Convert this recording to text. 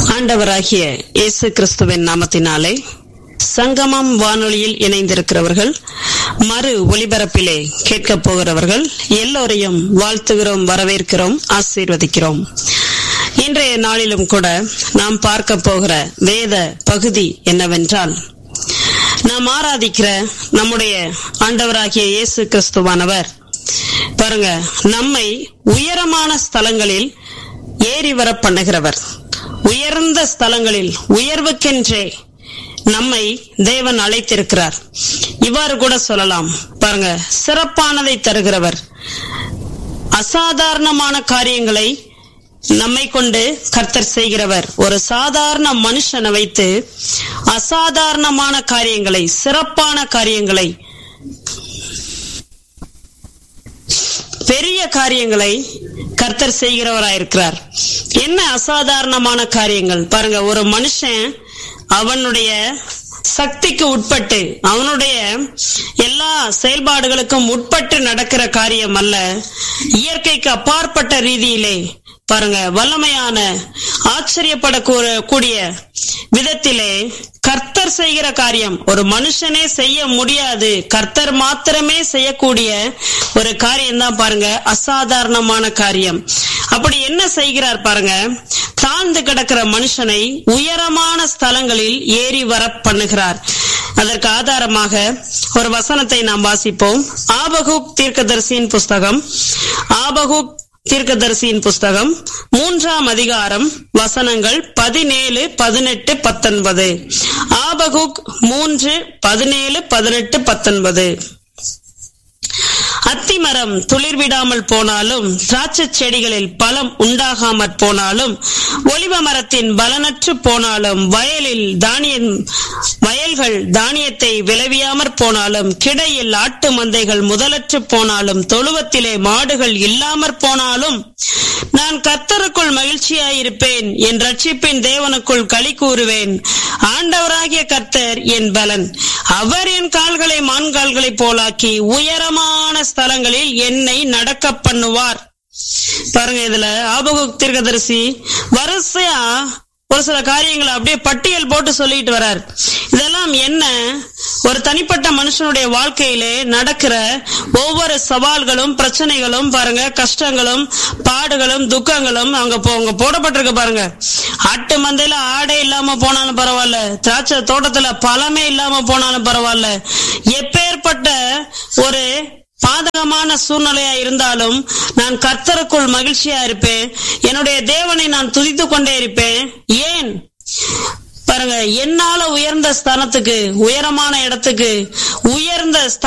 ஆண்டவராகிய இயேசு கிறிஸ்துவின் நாமத்தினாலே சங்கமம் வானொலியில் இணைந்திருக்கிறவர்கள் மறு ஒலிபரப்பிலே கேட்கப் போகிறவர்கள் எல்லோரையும் வாழ்த்துகிறோம் வரவேற்கிறோம் ஆசீர்வதிக்கிறோம் இன்றைய நாளிலும் கூட நாம் பார்க்க போகிற வேத பகுதி என்னவென்றால் நாம் ஆராதிக்கிற நம்முடைய ஆண்டவராகிய இயேசு கிறிஸ்துவானவர் பாருங்க நம்மை உயரமான ஸ்தலங்களில் ஏறி வர பண்ணுகிறவர் உயர்ந்த ஸ்தலங்களில் உயர்வுக்கென்றே நம்மை தேவன் அழைத்திருக்கிறார் இவ்வாறு கூட சொல்லலாம் பாருங்க சிறப்பானதை தருகிறவர் அசாதாரணமான காரியங்களை நம்மை கொண்டு கர்த்தர் செய்கிறவர் ஒரு சாதாரண மனுஷனை வைத்து அசாதாரணமான காரியங்களை சிறப்பான காரியங்களை பெரிய காரியங்களை கர்த்தர் செய்கிறவராயிருக்கிறார் என்ன அசாதாரணமான காரியங்கள் பாருங்க ஒரு மனுஷன் அவனுடைய சக்திக்கு உட்பட்டு அவனுடைய எல்லா செயல்பாடுகளுக்கும் உட்பட்டு நடக்கிற காரியம் அல்ல இயற்கைக்கு அப்பாற்பட்ட ரீதியிலே பாருங்க வல்லமையான ஆச்சரியப்படக்கூடிய விதத்திலே கர்த்தர் செய்கிற காரியம் ஒரு மனுஷனே செய்ய முடியாது கர்த்தர் மாத்திரமே செய்யக்கூடிய ஒரு காரியம் தான் பாருங்க அசாதாரணமான காரியம் அப்படி என்ன செய்கிறார் பாருங்க தாழ்ந்து கிடக்கிற மனுஷனை உயரமான ஸ்தலங்களில் ஏறி வர பண்ணுகிறார் அதற்கு ஆதாரமாக ஒரு வசனத்தை நாம் வாசிப்போம் ஆபகுக் தீர்க்கதரிசியின் புஸ்தகம் ஆபகுக் தீர்க்கதரிசியின் புஸ்தகம் மூன்றாம் அதிகாரம் வசனங்கள் பதினேழு பதினெட்டு பத்தொன்பது ஆபகுக் மூன்று பதினேழு பதினெட்டு பத்தொன்பது அத்திமரம் துளிர் விடாமல் போனாலும் திராட்சை செடிகளில் பலம் உண்டாகாமற் போனாலும் ஒலிவ மரத்தின் பலனற்று போனாலும் வயலில் தானியம் வயல்கள் தானியத்தை விளைவியாமற் போனாலும் கிடையில் ஆட்டு மந்தைகள் முதலற்று போனாலும் தொழுவத்திலே மாடுகள் இல்லாமற் போனாலும் நான் கர்த்தருக்குள் மகிழ்ச்சியாயிருப்பேன் என் ரட்சிப்பின் தேவனுக்குள் களி கூறுவேன் ஆண்டவராகிய கர்த்தர் என் பலன் அவர் என் கால்களை மான்கால்களை போலாக்கி உயரமான ஸ்தலங்களில் என்னை நடக்க பண்ணுவார் பாருங்க இதுல ஆபகுக் தீர்க்கதரிசி வரிசையா ஒரு சில காரியங்களை அப்படியே பட்டியல் போட்டு சொல்லிட்டு வர்றார் இதெல்லாம் என்ன ஒரு தனிப்பட்ட மனுஷனுடைய வாழ்க்கையிலே நடக்கிற ஒவ்வொரு சவால்களும் பிரச்சனைகளும் பாருங்க கஷ்டங்களும் பாடுகளும் துக்கங்களும் அவங்க அவங்க போடப்பட்டிருக்கு பாருங்க ஆட்டு மந்தையில ஆடே இல்லாம போனாலும் பரவாயில்ல திராட்சை தோட்டத்துல பழமே இல்லாம போனாலும் பரவாயில்ல எப்பேற்பட்ட ஒரு பாதகமான சூழ்நிலையா இருந்தாலும் நான் கர்த்தருக்குள் மகிழ்ச்சியா இருப்பேன் என்னுடைய தேவனை நான் துதித்து கொண்டே இருப்பேன் ஏன் பாருங்க என்னால உயர்ந்த ஸ்தானத்துக்கு உயரமான இடத்துக்கு உயர்ந்த